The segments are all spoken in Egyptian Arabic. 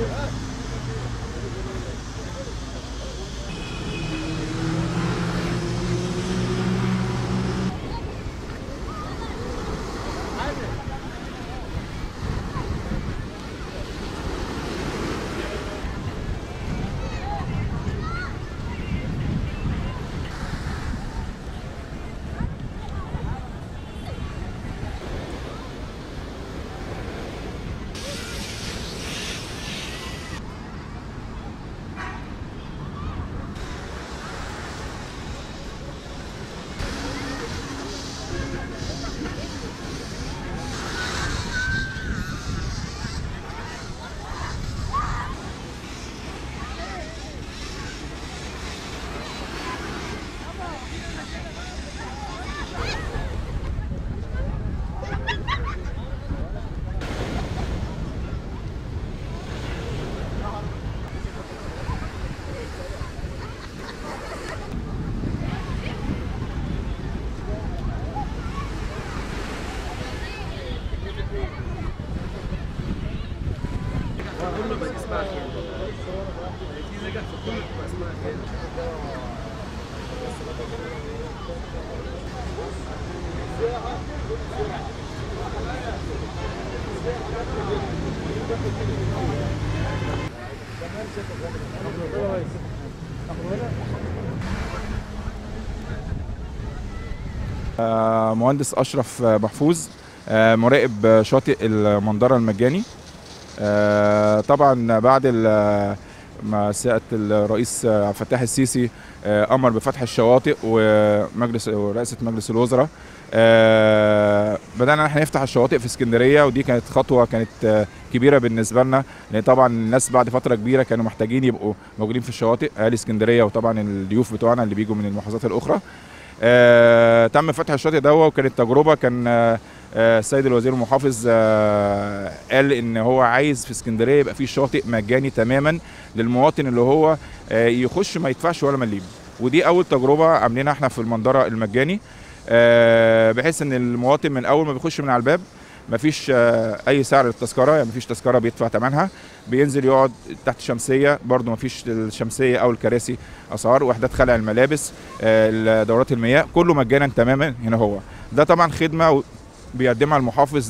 آه، مهندس اشرف آه، محفوظ آه، مراقب آه، شاطئ المنظره المجاني آه، طبعا بعد ال- ما سياده الرئيس آه، عبد الفتاح السيسي آه، امر بفتح الشواطئ ومجلس ورئاسه مجلس الوزراء آه، بدانا احنا نفتح الشواطئ في اسكندريه ودي كانت خطوه كانت آه، كبيره بالنسبه لنا لان طبعا الناس بعد فتره كبيره كانوا محتاجين يبقوا موجودين في الشواطئ اهالي اسكندريه وطبعا الضيوف بتوعنا اللي بيجوا من المحافظات الاخرى آه، تم فتح الشاطئ ده وكانت تجربه كان آه، آه، السيد الوزير المحافظ آه، قال ان هو عايز في اسكندريه يبقى في شاطئ مجاني تماما للمواطن اللي هو آه، يخش ما يدفعش ولا مليم ودي اول تجربه عاملينها احنا في المنظره المجاني آه، بحيث ان المواطن من اول ما بيخش من على الباب مفيش آه، اي سعر للتذكره يعني مفيش تذكره بيدفع ثمنها بينزل يقعد تحت شمسيه برضو مفيش الشمسيه او الكراسي اسعار وحدات خلع الملابس آه، دورات المياه كله مجانا تماما هنا هو ده طبعا خدمه بيقدمها المحافظ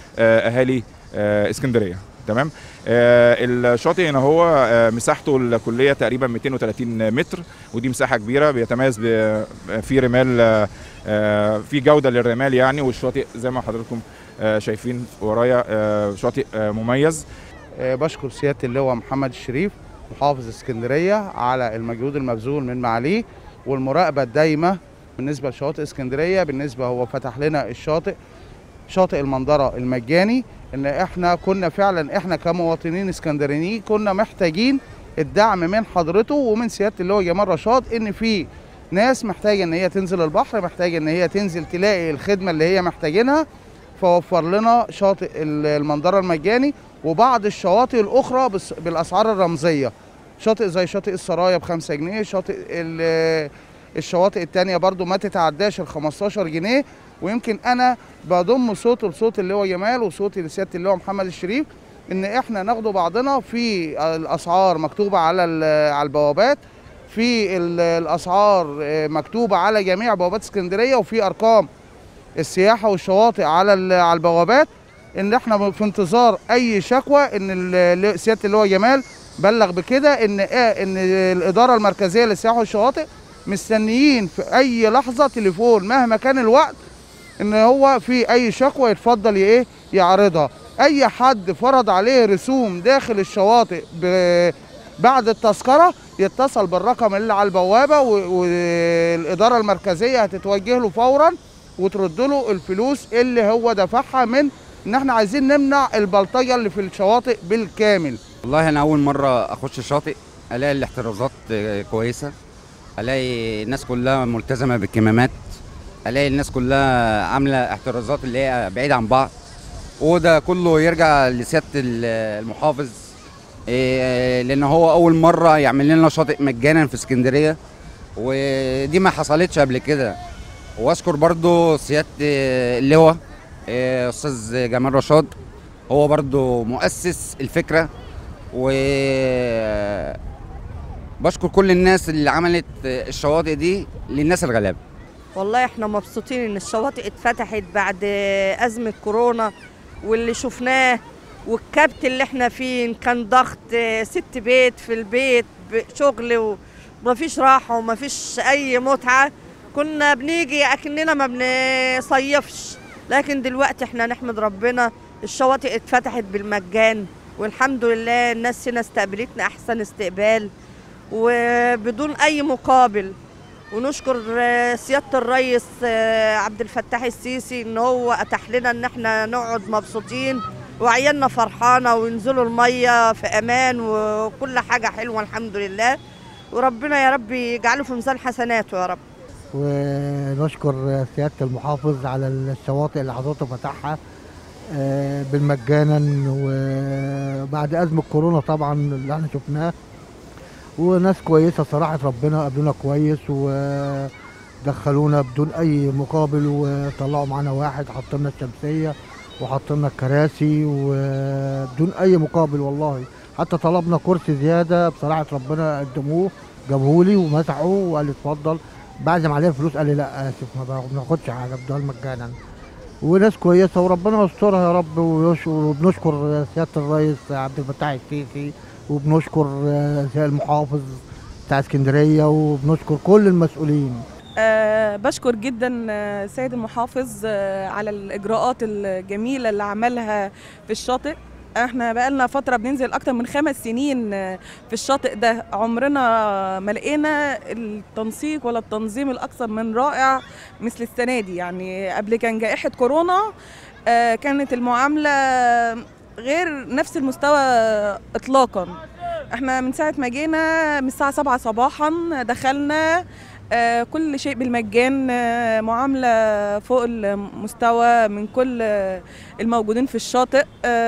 لاهالي آه، اسكندريه تمام آه الشاطئ هنا هو آه مساحته الكليه تقريبا 230 متر ودي مساحه كبيره بيتميز ب- في رمال آه آه في جوده للرمال يعني والشاطئ زي ما حضراتكم آه شايفين ورايا آه شاطئ آه مميز آه، بشكر سياده اللواء محمد الشريف محافظ اسكندريه على المجهود المبذول من معاليه والمراقبه الدايمه بالنسبه لشواطئ اسكندريه بالنسبه هو فتح لنا الشاطئ شاطئ المنظره المجاني ان احنا كنا فعلا احنا كمواطنين اسكندرانيين كنا محتاجين الدعم من حضرته ومن سياده اللواء جمال رشاد ان في ناس محتاجه ان هي تنزل البحر محتاجه ان هي تنزل تلاقي الخدمه اللي هي محتاجينها فوفر لنا شاطئ المنظره المجاني وبعض الشواطئ الاخرى بس- بالاسعار الرمزيه شاطئ زي شاطئ السرايا ب 5 جنيه شاطئ ال- الشواطئ التانية برضو ما تتعداش ال 15 جنيه ويمكن انا بضم صوت لصوت اللي هو جمال وصوت لسياده اللي هو محمد الشريف ان احنا ناخده بعضنا في الاسعار مكتوبه على ال- على البوابات في ال- الاسعار آه، مكتوبه على جميع بوابات اسكندريه وفي ارقام السياحه والشواطئ على ال- على البوابات ان احنا في انتظار اي شكوى ان ال- سياده اللي هو جمال بلغ بكده ان آه ان الاداره المركزيه للسياحه والشواطئ مستنيين في اي لحظه تليفون مهما كان الوقت ان هو في اي شكوى يتفضل ي- ايه يعرضها اي حد فرض عليه رسوم داخل الشواطئ ب- بعد التذكره يتصل بالرقم اللي على البوابه و- والاداره المركزيه هتتوجه له فورا وترد له الفلوس اللي هو دفعها من ان احنا عايزين نمنع البلطجه اللي في الشواطئ بالكامل والله انا اول مره اخش شاطئ الاقي الاحترازات آه، كويسه الاقي الناس كلها ملتزمه بالكمامات الاقي الناس كلها عامله احترازات اللي هي بعيده عن بعض وده كله يرجع لسياده ال- المحافظ إيه، لان هو اول مره يعمل لنا شاطئ مجانا في اسكندريه ودي ما حصلتش قبل كده واشكر برضو سياده اللواء إيه، استاذ جمال رشاد هو برضو مؤسس الفكره و بشكر كل الناس اللي عملت الشواطئ دي للناس الغلابه والله احنا مبسوطين ان الشواطئ اتفتحت بعد ازمه كورونا واللي شفناه والكبت اللي احنا فيه إن كان ضغط ست بيت في البيت شغل ومفيش راحه ومفيش اي متعه كنا بنيجي اكننا ما بنصيفش لكن دلوقتي احنا نحمد ربنا الشواطئ اتفتحت بالمجان والحمد لله الناس هنا استقبلتنا احسن استقبال وبدون اي مقابل ونشكر سياده الرئيس عبد الفتاح السيسي ان هو اتاح لنا ان احنا نقعد مبسوطين وعيالنا فرحانه وينزلوا الميه في امان وكل حاجه حلوه الحمد لله وربنا يا رب يجعله في ميزان حسناته يا رب ونشكر سياده المحافظ على الشواطئ اللي حضرته فتحها بالمجانا وبعد ازمه كورونا طبعا اللي احنا شفناه وناس كويسه صراحه ربنا قابلونا كويس ودخلونا بدون اي مقابل وطلعوا معانا واحد حطوا لنا الشمسيه وحطوا لنا الكراسي وبدون اي مقابل والله حتى طلبنا كرسي زياده بصراحه ربنا قدموه جابهولي ومسحوه وقال لي اتفضل بعزم عليه فلوس قال لي لا اسف ما بناخدش حاجه بدوها مجانا وناس كويسه وربنا يسترها يا رب وبنشكر سياده الرئيس عبد الفتاح السيسي وبنشكر المحافظ بتاع اسكندريه وبنشكر كل المسؤولين أه بشكر جدا سيد المحافظ أه على الاجراءات الجميله اللي عملها في الشاطئ احنا بقالنا فتره بننزل اكتر من خمس سنين في الشاطئ ده عمرنا ما لقينا التنسيق ولا التنظيم الاكثر من رائع مثل السنه دي يعني قبل كان جائحه كورونا أه كانت المعامله غير نفس المستوى اطلاقا احنا من ساعه ما جينا من الساعه 7 صباحا دخلنا آه كل شيء بالمجان آه معامله فوق المستوى من كل آه الموجودين في الشاطئ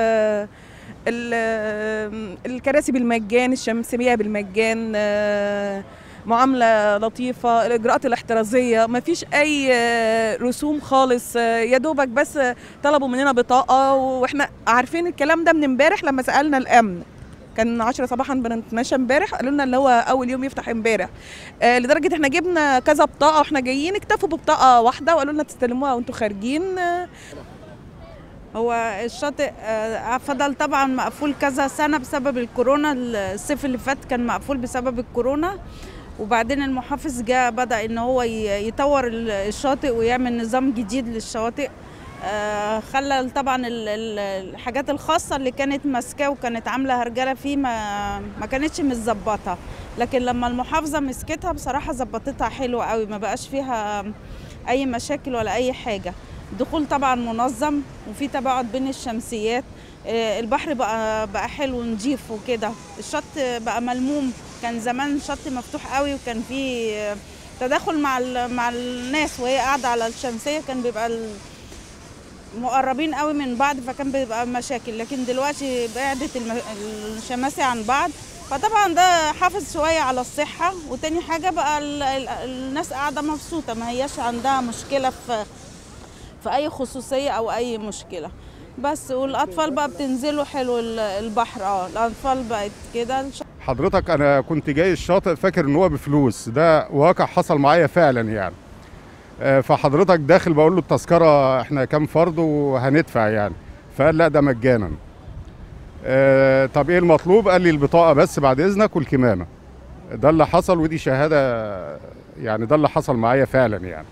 الكراسي بالمجان الشمسيه بالمجان معامله لطيفه الاجراءات الاحترازيه ما فيش اي رسوم خالص يا دوبك بس طلبوا مننا بطاقه واحنا عارفين الكلام ده من امبارح لما سالنا الامن كان 10 صباحا بنتمشى امبارح قالوا لنا اللي هو اول يوم يفتح امبارح آه لدرجه احنا جبنا كذا بطاقه واحنا جايين اكتفوا ببطاقه واحده وقالوا لنا تستلموها وانتوا خارجين آه هو الشاطئ آه فضل طبعا مقفول كذا سنه بسبب الكورونا الصيف اللي فات كان مقفول بسبب الكورونا وبعدين المحافظ جاء بدا ان هو يطور الشاطئ ويعمل نظام جديد للشواطئ آه خلى طبعا الحاجات الخاصة اللي كانت ماسكاه وكانت عاملة هرجلة فيه ما, ما كانتش متظبطة لكن لما المحافظة مسكتها بصراحة ظبطتها حلوة قوي ما بقاش فيها أي مشاكل ولا أي حاجة دخول طبعا منظم وفي تباعد بين الشمسيات آه البحر بقى بقى حلو ونضيف وكده الشط بقى ملموم كان زمان شط مفتوح قوي وكان فيه تداخل مع مع الناس وهي قاعدة على الشمسية كان بيبقى مقربين قوي من بعض فكان بيبقى مشاكل لكن دلوقتي بعدت الشماسي عن بعض فطبعا ده حافظ شويه على الصحه وتاني حاجه بقى الناس قاعده مبسوطه ما هياش عندها مشكله في في اي خصوصيه او اي مشكله بس والاطفال بقى بتنزلوا حلو البحر اه الاطفال بقت كده حضرتك انا كنت جاي الشاطئ فاكر ان هو بفلوس ده واقع حصل معايا فعلا يعني فحضرتك داخل بقول له التذكره احنا كام فرد وهندفع يعني فقال لا ده مجانا اه طب ايه المطلوب قال لي البطاقه بس بعد اذنك والكمامه ده اللي حصل ودي شهاده يعني ده اللي حصل معايا فعلا يعني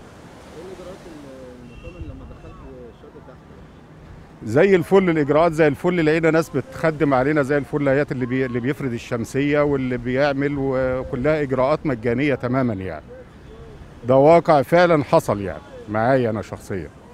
زي الفل الاجراءات زي الفل لقينا ناس بتخدم علينا زي الفل هيات اللي بي اللي بيفرد الشمسيه واللي بيعمل وكلها اجراءات مجانيه تماما يعني ده واقع فعلا حصل يعني معايا انا شخصيا